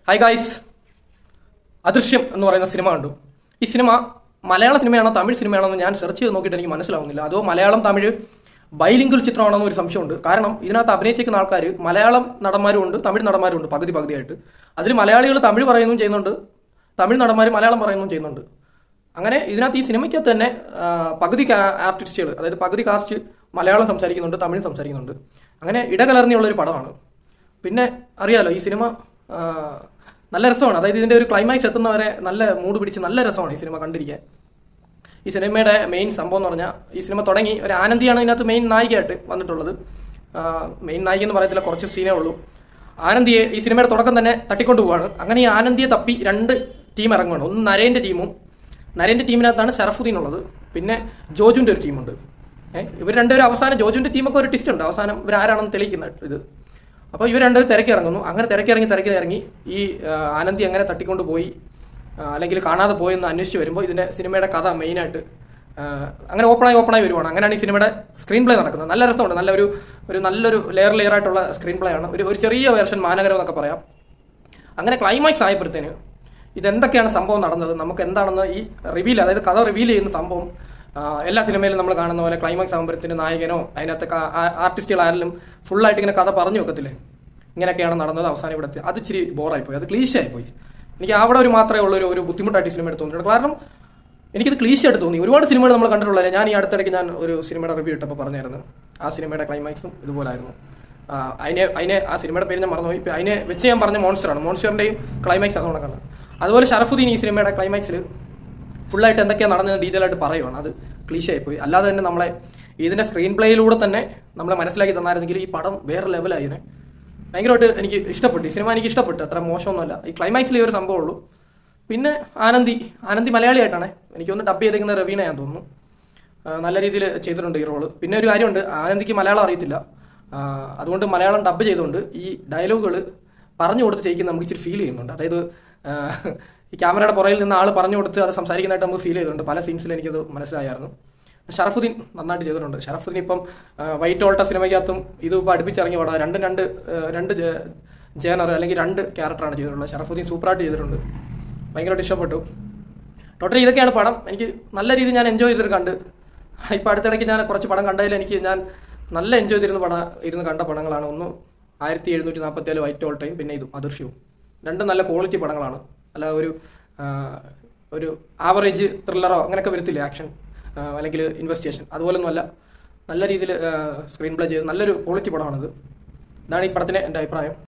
Hi guys അദൃശ്യം എന്ന് പറയുന്ന cinema കണ്ടു ഈ സിനിമ മലയാള സിനിമയാണോ തമിഴ് സിനിമയാണോ എന്ന് ഞാൻ സെർച്ച് ചെയ്ത് നോക്കിയിട്ട് എനിക്ക് മനസ്സിലാവുന്നില്ല അതോ മലയാളം തമിഴ് ബൈലിംഗുൽ ചിത്രമാണോ എന്നൊരു സംശയമുണ്ട് കാരണം ഇതിനകത്ത് അഭിനയിച്ചിരിക്കുന്ന ആൾക്കാർ മലയാളം നടന്മാരും ഉണ്ട് തമിഴ് നടന്മാരും ഉണ്ട് പകുതി പകുതിയായിട്ട് അതിൽ മലയാളികൾ തമിഴ് പറയുന്നതും ചെയ്യുന്നുണ്ട് തമിഴ് നടന്മാർ മലയാളം പറയുന്നതും ചെയ്യുന്നുണ്ട് അങ്ങനെ ഇതിനകത്ത് ഈ സിനിമയ്ക്കകത്ത് തന്നെ ആ, പകുതി ആർട്ടിസ്റ്റുകൾ അതായത് പകുതി കാസ്റ്റ് മലയാളം സംസാരിക്കുന്നുണ്ട് തമിഴ് സംസാരിക്കുന്നുണ്ട് അങ്ങനെ ഇടകലർന്നിയുള്ള ഒരു പടമാണ് പിന്നെ അറിയാലോ ഈ സിനിമ ആ, നല്ല രസമാണ് അതായത് ഇതിന്റെ ഒരു ക്ലൈമാക്സ് എത്തുന്നവരെ നല്ല മൂഡ് പിടിച്ച് നല്ല രസമാണ് ഈ സിനിമ കണ്ടിരിക്കാൻ ഈ സിനിമയുടെ മെയിൻ സംഭവം എന്ന് പറഞ്ഞാൽ ഈ സിനിമ തുടങ്ങി ഒരു ആനന്ദിയാണ് ഇതിനകത്ത് മെയിൻ നായികയായിട്ട് വന്നിട്ടുള്ളത് മെയിൻ നായിക എന്ന് പറയത്തില്ല കുറച്ച് സീനേ ഉള്ളൂ ആനന്ദിയെ ഈ സിനിമയുടെ തുടക്കം തന്നെ തട്ടിക്കൊണ്ടു പോവാണ് അങ്ങനെ ഈ ആനന്ദിയെ തപ്പി രണ്ട് ടീം ഇറങ്ങുകയാണ് ഒന്ന് നരേന്റെ ടീമും നരേന്റെ ടീമിനകത്താണ് ഷറഫുദ്ദീൻ ഉള്ളത് പിന്നെ ജോജുവിന്റെ ഒരു ടീമുണ്ട് ഏഹ് ഇവർ രണ്ടുപേരും അവസാനം ജോജുവിന്റെ ടീമൊക്കെ ഒരു ടിസ്റ്റ് ഉണ്ട് അവസാനം ഇവർ ആരാണെന്ന് തെളിയിക്കുന്ന ഇത് അപ്പോൾ ഇവർ രണ്ടുപേരും തിരക്കി ഇറങ്ങുന്നു അങ്ങനെ തിരക്കി ഇറങ്ങി തിരക്കി ഇറങ്ങി ഈ ആ, ആനന്ദി അങ്ങനെ തട്ടിക്കൊണ്ട് പോയി ആ, അല്ലെങ്കിൽ കാണാതെ പോയെന്ന് അന്വേഷിച്ച് വരുമ്പോൾ ഇതിന്റെ സിനിമയുടെ കഥ മെയിനായിട്ട് അങ്ങനെ ഓപ്പണായി ഓപ്പണായി വരുവാണ് അങ്ങനെയാണ് ഈ സിനിമയുടെ സ്ക്രീൻ പ്ലേ നടക്കുന്നത് നല്ല രസമുണ്ട് നല്ല ഒരു ഒരു നല്ലൊരു ലെയർ ലെയർ ആയിട്ടുള്ള സ്ക്രീൻ പ്ലേ ആണ് ഒരു ഒരു ചെറിയ വേർഷൻ മാനകരം എന്നൊക്കെ പറയാം അങ്ങനെ ക്ലൈമാക്സ് ആയപ്പോഴത്തേന് ഇതെന്തൊക്കെയാണ് സംഭവം നടന്നത് നമുക്ക് എന്താണെന്ന് ഈ റിവീൽ അതായത് കഥ റിവീൽ ചെയ്യുന്ന സംഭവം ആ, എല്ലാ സിനിമയിലും നമ്മൾ കാണുന്ന പോലെ ക്ലൈമാക്സ് ആകുമ്പോഴത്തേന് നായകനോ അതിനകത്ത് ആർട്ടിസ്റ്റുകളായാലും ഫുള്ളായിട്ട് ഇങ്ങനെ കഥ പറഞ്ഞു വെക്കത്തില്ലേ ഇങ്ങനെയൊക്കെയാണ് നടന്നത് അവസാനം ഇവിടെ എത്തി. അത് ഇച്ചിരി ബോറായിപ്പോയി അത് ക്ലീശയായിപ്പോയി എനിക്ക് അവിടെ ഒരു മാത്രമേ ഉള്ള ഒരു ഒരു ബുദ്ധിമുട്ടായിട്ട് ഈ സിനിമയുടെ തോന്നിയിട്ടുണ്ട് കാരണം എനിക്കിത് ക്ലീശയായിട്ട് തോന്നി ഒരുപാട് സിനിമകൾ നമ്മൾ കണ്ടിട്ടുള്ളത് ഞാൻ ഈ അടുത്തിടയ്ക്ക് ഞാൻ ഒരു സിനിമയുടെ റിവ്യൂ ഇട്ടപ്പോൾ പറഞ്ഞായിരുന്നു ആ സിനിമയുടെ ക്ലൈമാക്സും ഇതുപോലായിരുന്നു ആ, അതിനെ അതിനെ ആ സിനിമയുടെ പേര് ഞാൻ മറന്നുപോയി ഇപ്പൊ അതിനെ വെച്ച് ഞാൻ പറഞ്ഞ മോൺസ്റ്ററാണ് മോൺസ്റ്ററിന്റെയും ക്ലൈമാക്സ് അതുകൊണ്ട് കണ്ടത് അതുപോലെ ഷറഫുദ്ദീൻ ഈ സിനിമയുടെ ക്ലൈമാക്സിൽ ഫുള്ളായിട്ട് എന്തൊക്കെയാണ് നടന്നത് ഡീറ്റെയിൽ ആയിട്ട് പറയുവാണ് അത് ക്ലീശയായി പോയി അല്ലാതെ തന്നെ നമ്മളെ ഇതിന്റെ സ്ക്രീൻ പ്ലേയിലൂടെ തന്നെ നമ്മളെ മനസ്സിലാക്കി തന്നായിരുന്നെങ്കിൽ ഈ പടം വേറെ ലെവലായിനെ ഭയങ്കരമായിട്ട് എനിക്ക് ഇഷ്ടപ്പെട്ടു ഈ സിനിമ എനിക്ക് ഇഷ്ടപ്പെട്ടു അത്ര മോശമൊന്നുമല്ല ഈ ക്ലൈമാക്സിൽ ഈ ഒരു സംഭവം ഉള്ളൂ പിന്നെ ആനന്ദി ആനന്ദി മലയാളിയായിട്ടാണ് എനിക്കൊന്ന് ഡബ് ചെയ്തേക്കുന്ന റവീന ഞാൻ തോന്നുന്നു ആ, നല്ല രീതിയിൽ ചെയ്തിട്ടുണ്ട് ഈ റോള് പിന്നെ ഒരു കാര്യമുണ്ട് ആനന്ദിക്ക് മലയാളം അറിയത്തില്ല ആ, അതുകൊണ്ട് മലയാളം ഡബ് ചെയ്തുകൊണ്ട് ഈ ഡയലോഗുകൾ പറഞ്ഞു കൊടുത്ത് ചെയ്യിക്കുന്ന നമുക്ക് ഇച്ചിരി ഫീൽ ചെയ്യുന്നുണ്ട് അതായത് ആ, ഈ ക്യാമറയുടെ പുറകിൽ നിന്ന് ആൾ പറഞ്ഞു കൊടുത്ത് അത് സംസാരിക്കുന്നതായിട്ട് നമുക്ക് ഫീൽ ചെയ്തിട്ടുണ്ട് പല സീൻസിൽ എനിക്കത് മനസ്സിലായിരുന്നു ഷറഫുദ്ദീൻ നന്നായിട്ട് ചെയ്തിട്ടുണ്ട് ഷറഫുദ്ദീൻ ഇപ്പം ആ, വൈറ്റ് ഓൾട്ട സിനിമയ്ക്കകത്തും ഇത് ഇപ്പോൾ അടുപ്പിച്ചിറങ്ങി പടം രണ്ടും രണ്ട് ആ, രണ്ട് ജേനർ അല്ലെങ്കിൽ രണ്ട് ക്യാരക്ടറാണ് ചെയ്തിട്ടുള്ളത് ഷറഫുദ്ദീൻ സൂപ്പറായിട്ട് ചെയ്തിട്ടുണ്ട് ഭയങ്കരമായിട്ട് ഇഷ്ടപ്പെട്ടു ടോട്ടലി ഇതൊക്കെയാണ് പടം എനിക്ക് നല്ല രീതിയിൽ ഞാൻ എൻജോയ് ചെയ്തിട്ട് കണ്ട് ഇപ്പം അടുത്തിടയ്ക്ക് ഞാൻ കുറച്ച് പടം കണ്ടതിൽ എനിക്ക് ഞാൻ നല്ല എൻജോയ് ചെയ്തിരുന്ന പടം ഇരുന്ന് കണ്ട പടങ്ങളാണ് ഒന്ന് ആയിരത്തി എഴുന്നൂറ്റി നാൽപ്പത്തി വൈറ്റ് ഓൾ ടൈം പിന്നെ ഇതും അദൃശ്യവും രണ്ടും നല്ല ക്വാളിറ്റി പടങ്ങളാണ് അല്ല ഒരു ആ, ഒരു ആവറേജ് ത്രില്ലറോ അങ്ങനെയൊക്കെ വരത്തില്ലേ ആക്ഷൻ അല്ലെങ്കിൽ ഇൻവെസ്റ്റിഗേഷൻ അതുപോലൊന്നും അല്ല നല്ല രീതിയിൽ സ്ക്രീൻ പ്ലേ ചെയ്ത് നല്ലൊരു ക്വാളിറ്റി പടമാണിത് ഇതാണ് ഈ പടത്തിൻ്റെ എൻ്റെ അഭിപ്രായം